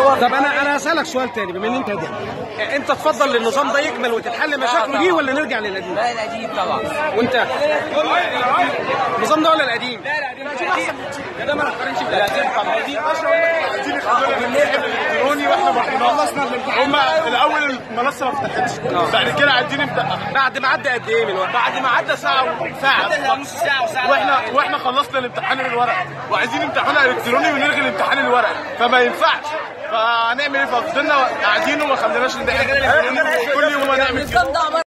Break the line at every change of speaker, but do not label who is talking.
طب انا انا هسالك سؤال تاني بما ان انت ده انت تفضل النظام ده يكمل وتتحل مشاكله دي ولا نرجع للقديم؟
لا القديم طبعا
وانت النظام ده ولا القديم؟
ده ما نقارنش بالقديم
عايزين يخلونا نمتحن الالكتروني واحنا ما خلصنا هم الاول المنصه ما فتحتش بعد كده عايزين نبدا
بعد ما عدى قد ايه من الوقت؟
بعد ما عدى ساعه ساعه
نص ساعه وساعه
واحنا واحنا خلصنا الامتحان الورق وعايزين امتحان الكتروني ونلغي الامتحان الورق فما ينفعش فهنعمل ايه ففضلنا قاعدين وما خليناش ان احنا كل يوم هنعمل كده
النظام ده عبارة